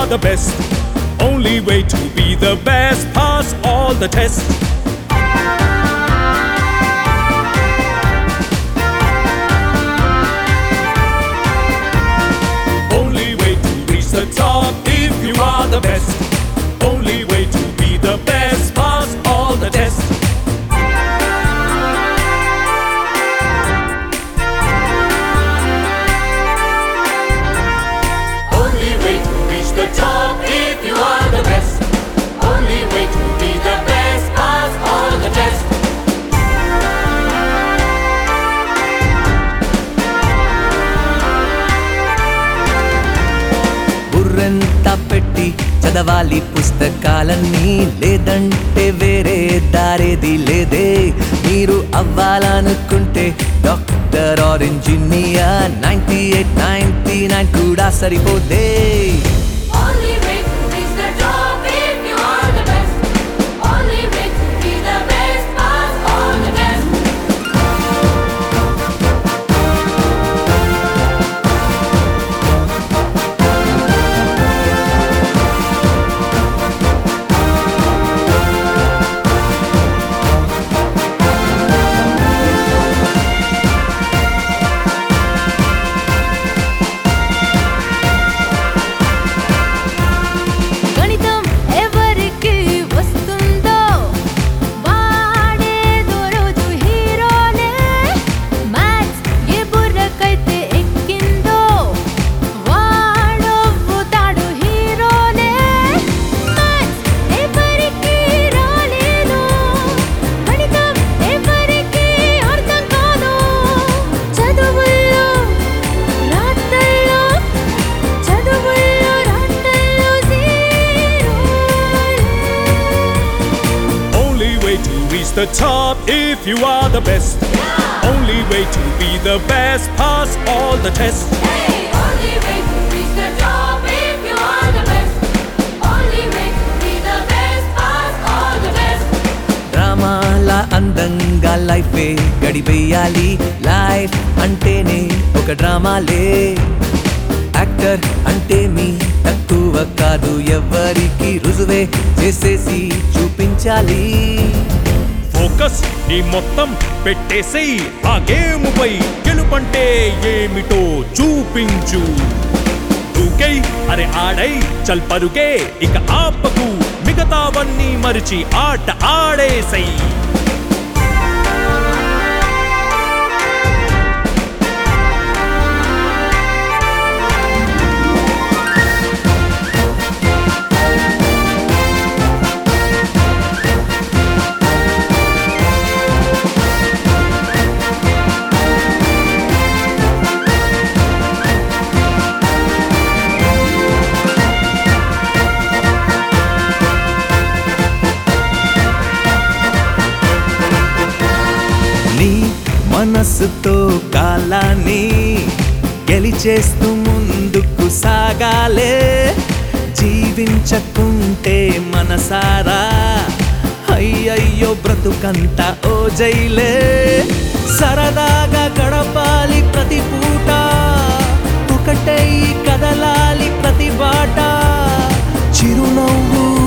the best. Only way to be the best. Pass all the tests. Only way to reach the top if you are the best. Only way to be the best. Pass all the tests. Only way to reach the top if you are the best. Only way to be the best. Pass all the tests. బుర్రంతా పెట్టి చదవాలి పుస్తకాలన్నీ లేదంటే వేరే దారేది లేదే మీరు అవ్వాలనుకుంటే doctor or engineer ninety eight ninety nine కూడా సరిపోతే Only way to reach the top if you are the best. Only way to be the best. Pass all the tests. గణితం ఎవరికి వస్తుందో వాడేదో రోజు హీరోనే మ్యాథ్స్ ఏ బుర్రకైతే ఎక్కిందో వాడవుతాడు హీరోనే మ్యాథ్స్ ఎవరికి రాలేదు గణితం ఎవరికి అర్థం కాదు చదువుల్లో రాత్రల్లో చదువుల్లో రాత్రల్లో zero Only way to reach the top if you are the best. Only way to be the best. Pass all the tests. Hey, only way to reach the top if you are the best. Only way to be the best. Pass all the tests. డ్రామాల అందంగా లైఫే గడిపేయాలి life అంటేనే ఒక డ్రామాలే actor అంటే మీ తక్కువ కాదు ఎవరికి రుజువే చేసేసి చూపించాలి ఫోకస్ నీ మొత్తం పెట్టేసేయ్ ఆ గేమ్ పై గెలుపంటే ఏమిటో చూపించు దూకై అరే ఆడై చల్ పరుగే ఇక ఆపకు మిగతావన్నీ మరిచి ఆట ఆడేసై నీ మనస్సుతో కాలాన్ని గెలిచేస్తూ ముందుకు సాగాలే జీవించకుంటే మనసారా అయ్యయ్యో బ్రతుకంతా ఓ జైలే సరదాగా గడపాలి ప్రతి పూట ఒకటై కదలాలి ప్రతి బాట చిరునవ్వు